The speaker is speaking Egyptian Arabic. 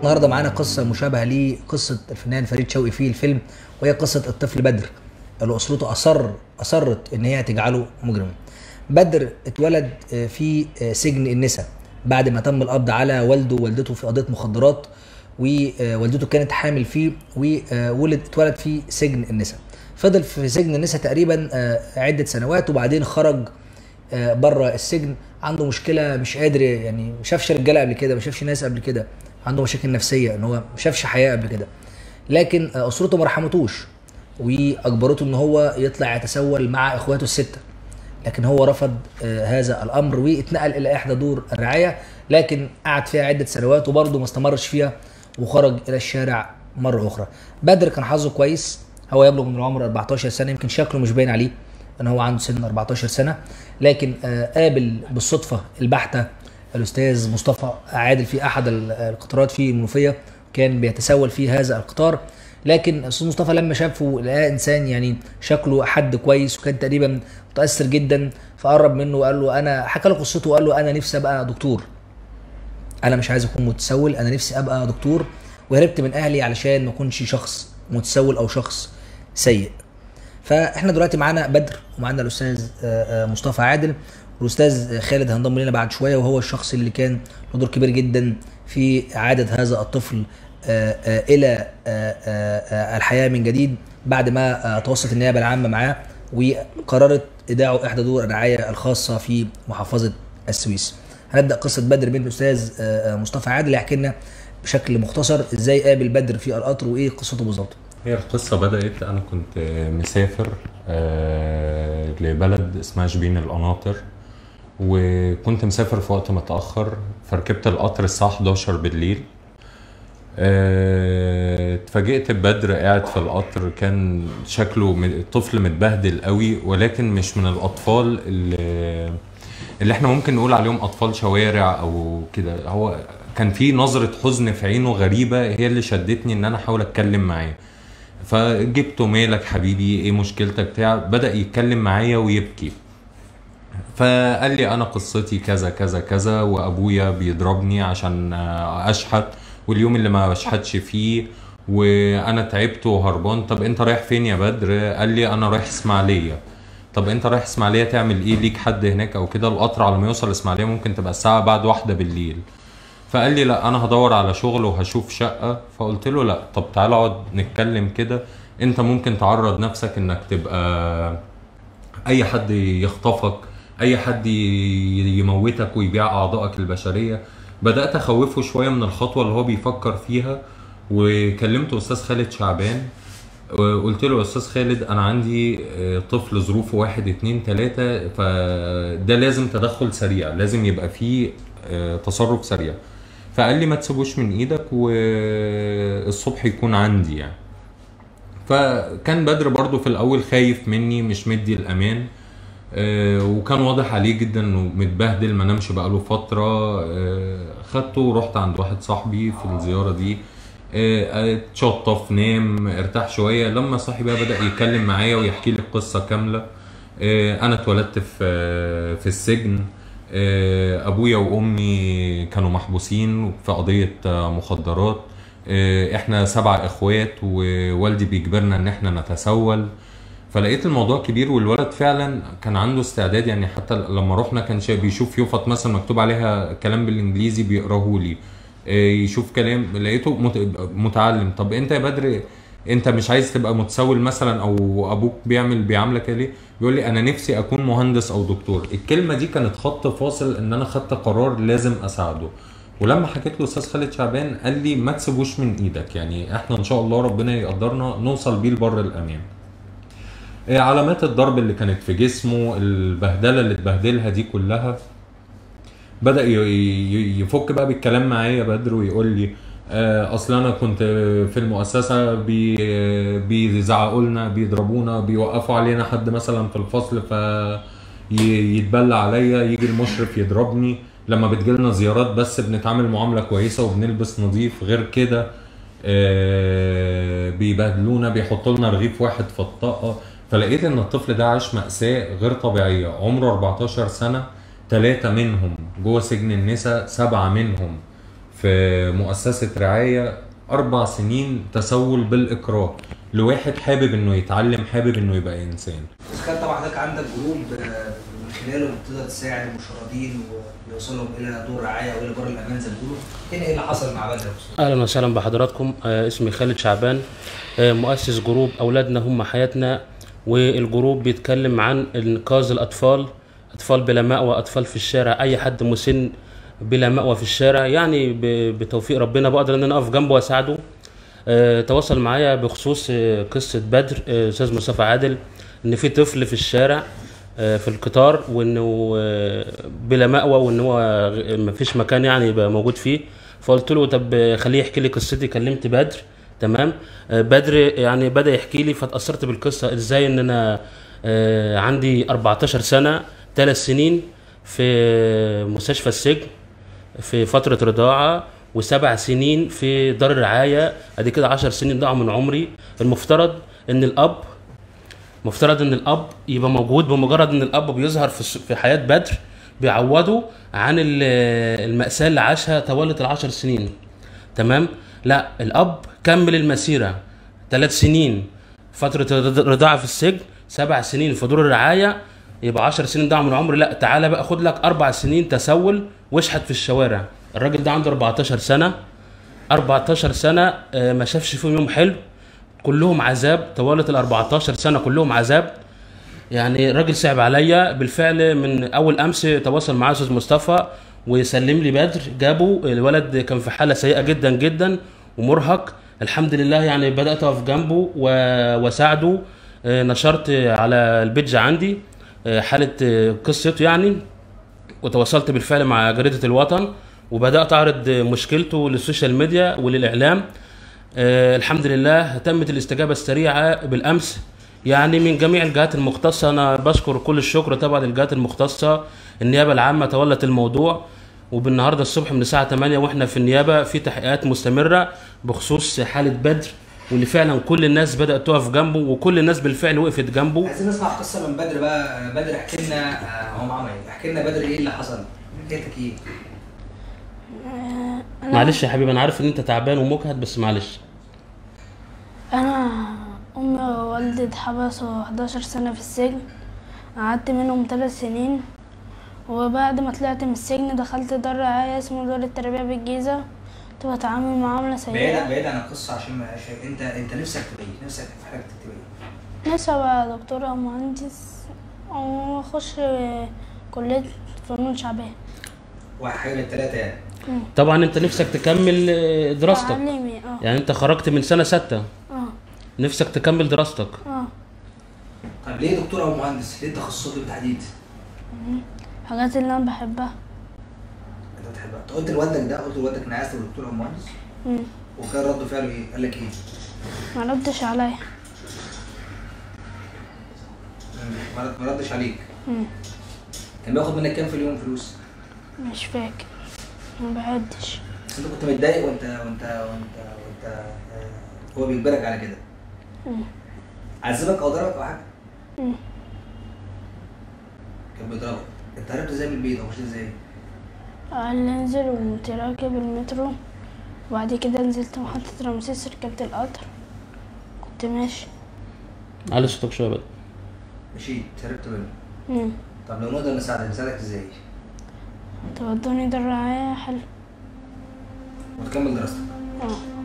النهارده معانا قصه مشابهه لقصه الفنان فريد شوقي في الفيلم وهي قصه الطفل بدر اللي اسرته اصر اصرت ان هي تجعله مجرما. بدر اتولد آه، في آه، سجن النساء بعد ما تم القبض على والده ووالدته في قضيه مخدرات ووالدته كانت حامل فيه وولد اتولد في سجن النساء. فضل في سجن النساء تقريبا آه، عده سنوات وبعدين خرج آه، بره السجن عنده مشكله مش قادر يعني ما شافش رجاله قبل كده ما شافش ناس قبل كده عنده مشاكل نفسيه ان هو ما شافش حياه قبل كده لكن آه، اسرته ما رحمتوش واجبرته ان هو يطلع يتسول مع اخواته السته لكن هو رفض آه، هذا الامر واتنقل الى احدى دور الرعايه لكن قعد فيها عده سنوات وبرضه ما استمرش فيها وخرج الى الشارع مره اخرى بدر كان حظه كويس هو يبلغ من العمر 14 سنه يمكن شكله مش باين عليه ان هو عنده سن 14 سنه لكن آه، قابل بالصدفه البحته الاستاذ مصطفى عادل في احد ال- القطارات في المنوفيه كان بيتسول في هذا القطار لكن الاستاذ مصطفى لما شافه لقاه انسان يعني شكله حد كويس وكان تقريبا متاثر جدا فقرب منه وقال له انا حكى له قصته وقال له انا نفسي ابقى دكتور انا مش عايز اكون متسول انا نفسي ابقى دكتور وهربت من اهلي علشان ما اكونش شخص متسول او شخص سيء فاحنا دلوقتي معانا بدر ومعانا الاستاذ آه، آه، مصطفى عادل والاستاذ خالد هينضم لنا بعد شويه وهو الشخص اللي كان له دور كبير جدا في اعاده هذا الطفل آه، آه، الى آه، آه، آه، الحياه من جديد بعد ما آه، توصلت النيابه العامه معاه وقررت ايداعه احدى دور الرعايه الخاصه في محافظه السويس. هنبدا قصه بدر من الاستاذ آه، آه، مصطفى عادل يحكي لنا بشكل مختصر ازاي قابل بدر في القطر وايه قصته بالظبط. هي القصة بدأت أنا كنت مسافر آه، لبلد اسمها شبين القناطر وكنت مسافر في وقت متأخر فركبت القطر الساعة 11 بالليل آه، اتفاجئت ببدر قاعد في القطر كان شكله م- طفل متبهدل قوي ولكن مش من الأطفال اللي اللي احنا ممكن نقول عليهم أطفال شوارع أو كده هو كان في نظرة حزن في عينه غريبة هي اللي شدتني إن أنا أحاول أتكلم معاه فجبته مالك حبيبي ايه مشكلتك بتاع بدا يتكلم معايا ويبكي فقال لي انا قصتي كذا كذا كذا وابويا بيضربني عشان آه، اشحت واليوم اللي ما بشحتش فيه وانا تعبت وهربان طب انت رايح فين يا بدر قال لي انا رايح اسماعيليه طب انت رايح اسماعيليه تعمل ايه ليك حد هناك او كده القطر على ما يوصل اسماعيليه ممكن تبقى الساعه بعد واحدة بالليل فقال لي لا انا هدور على شغل وهشوف شقه فقلت له لا طب تعالى اقعد نتكلم كده انت ممكن تعرض نفسك انك تبقى اي حد يخطفك اي حد ي- يموتك ويبيع اعضائك البشريه بدات اخوفه شويه من الخطوه اللي هو بيفكر فيها وكلمت استاذ خالد شعبان وقلت له يا استاذ خالد انا عندي آه، طفل ظروفه واحد اتنين تلاته فده لازم تدخل سريع لازم يبقى فيه آه، تصرف سريع فقال لي ما تسيبوش من ايدك والصبح يكون عندي يعني فكان بدر برضو في الاول خايف مني مش مدي الامان آه، وكان واضح عليه جدا انه متبهدل ما نامش بقاله فتره آه، خدته ورحت عند واحد صاحبي في الزياره دي آه، اتشطف نام ارتاح شويه لما صاحبي بقى بدا يتكلم معايا ويحكي لي القصه كامله آه، انا اتولدت في في السجن آه، ابويا وامي كانوا محبوسين في قضيه آه، مخدرات آه، احنا سبع اخوات ووالدي بيجبرنا ان احنا نتسول فلقيت الموضوع كبير والولد فعلا كان عنده استعداد يعني حتى لما رحنا كان شا- بيشوف يفط مثلا مكتوب عليها كلام بالانجليزي بيقراه لي آه، يشوف كلام لقيته مت- متعلم طب انت يا بدر انت مش عايز تبقى متسول مثلا او ابوك بيعمل بيعاملك ليه بيقول لي انا نفسي اكون مهندس او دكتور الكلمه دي كانت خط فاصل ان انا خدت قرار لازم اساعده ولما حكيت له استاذ خالد شعبان قال لي ما تسيبوش من ايدك يعني احنا ان شاء الله ربنا يقدرنا نوصل بيه لبر الامان إيه علامات الضرب اللي كانت في جسمه البهدله اللي اتبهدلها دي كلها بدا ي- ي- يفك بقى بالكلام معايا بدر ويقول لي آه، اصل انا كنت في المؤسسه بي بيزعقوا لنا بيضربونا بيوقفوا علينا حد مثلا في الفصل ف ي- يتبلى عليا يجي المشرف يضربني لما بتجيلنا زيارات بس بنتعامل معامله كويسه وبنلبس نظيف غير كده آه، بيبهدلونا بيحطوا لنا رغيف واحد في الطاقه فلقيت ان الطفل ده عاش مأساة غير طبيعية عمره 14 سنة ثلاثة منهم جوه سجن النساء سبعة منهم في مؤسسه رعايه اربع سنين تسول بالاكراه لواحد حابب انه يتعلم حابب انه يبقى انسان تخيل طبعا حضرتك عندك جروب آه، من خلاله بتقدر تساعد المشردين ويوصلهم الى دور رعايه والى بر الامان زي ما بيقولوا هنا ايه اللي حصل مع بدر يا أستاذ؟ اهلا وسهلا بحضراتكم آه، اسمي خالد شعبان آه، مؤسس جروب اولادنا هم حياتنا والجروب بيتكلم عن انقاذ الاطفال اطفال بلا مأوى اطفال في الشارع اي حد مسن بلا مأوى في الشارع يعني ب- بتوفيق ربنا بقدر ان انا اقف جنبه واساعده آه، تواصل معايا بخصوص آه، قصه بدر آه، استاذ مصطفى عادل ان في طفل في الشارع آه، في القطار وانه آه، بلا مأوى وان هو غ- مفيش مكان يعني يبقى موجود فيه فقلت له طب آه، خليه يحكي لي قصتي كلمت بدر تمام آه، بدر يعني بدا يحكي لي فاتاثرت بالقصه ازاي ان انا آه، عندي 14 سنه ثلاث سنين في مستشفى السجن في فترة رضاعة وسبع سنين في دار الرعاية ادي كده عشر سنين ضاعوا من عمري المفترض ان الاب مفترض ان الاب يبقى موجود بمجرد ان الاب بيظهر في الس- في حياة بدر بيعوضه عن ال- المأساة اللي عاشها طوال العشر سنين تمام لا الاب كمل المسيرة ثلاث سنين فترة رض- رضاعة في السجن سبع سنين في دور الرعاية يبقى 10 سنين ضاع من عمري لا تعالى بقى خد لك اربع سنين تسول واشحت في الشوارع الراجل ده عنده 14 سنة 14 سنة آه، ما شافش فيهم يوم حلو كلهم عذاب طوالة ال 14 سنة كلهم عذاب يعني الراجل صعب عليا بالفعل من اول امس تواصل معاه استاذ مصطفى وسلم لي بدر جابه الولد كان في حاله سيئه جدا جدا ومرهق الحمد لله يعني بدات اقف جنبه و- واساعده آه، نشرت على البيدج عندي آه، حاله آه، قصته يعني وتواصلت بالفعل مع جريدة الوطن وبدأت أعرض مشكلته للسوشيال ميديا وللإعلام آه الحمد لله تمت الاستجابة السريعة بالأمس يعني من جميع الجهات المختصة أنا بشكر كل الشكر طبعا للجهات المختصة النيابة العامة تولت الموضوع وبالنهارده الصبح من الساعة 8 واحنا في النيابة في تحقيقات مستمرة بخصوص حالة بدر واللي فعلا كل الناس بدأت تقف جنبه وكل الناس بالفعل وقفت جنبه عايزين نسمع قصه من بدر بقى بدر احكي لنا آه، هو عمل ايه احكي لنا بدر ايه اللي حصل حكايتك ايه معلش يا حبيبي انا عارف ان انت تعبان ومجهد بس معلش انا امي ووالدي اتحبسوا 11 سنه في السجن قعدت منهم ثلاث سنين وبعد ما طلعت من السجن دخلت دار رعاية اسمه دار التربية بالجيزة كنت بتعامل معاملة بعيد سيئة بعيد عن القصه عشان ما شيء. انت انت نفسك تبقى ايه نفسك في حاجه تبقى ايه نفسي ابقى دكتور او مهندس او اخش كلية فنون شعبية واحد حاجه من الثلاثه يعني طبعا انت نفسك تكمل آه، دراستك تعليمي اه يعني انت خرجت من سنه ستة اه نفسك تكمل دراستك اه طب ليه دكتور او مهندس ليه التخصصات دي بالتحديد الحاجات اللي انا بحبها انت بتحبها انت قلت لوالدك ده قلت لوالدك انا عايز تبقى دكتور او مهندس مم. وكان رد فعله ايه قال لك ايه ما ردش عليا مم. ما رد- ما ردش عليك مم. كان بياخد منك كام في اليوم فلوس مش فاكر ما بعدش بس انت كنت متضايق وانت وانت وانت وانت آه، هو بيجبرك على كده مم. عذبك او ضربك او حاجه مم. كان بيضربك انت هربت ازاي من البيت او مشيت ازاي قال لي انزل وقمت راكب المترو وبعد كده نزلت محطة رمسيس ركبت القطر كنت ماشي على صوتك شويه بقى مشيت هربت منه مم. طب لو نقدر نساعدك نساعدك ازاي تودوني دار رعاية حلو وتكمل دراستك اه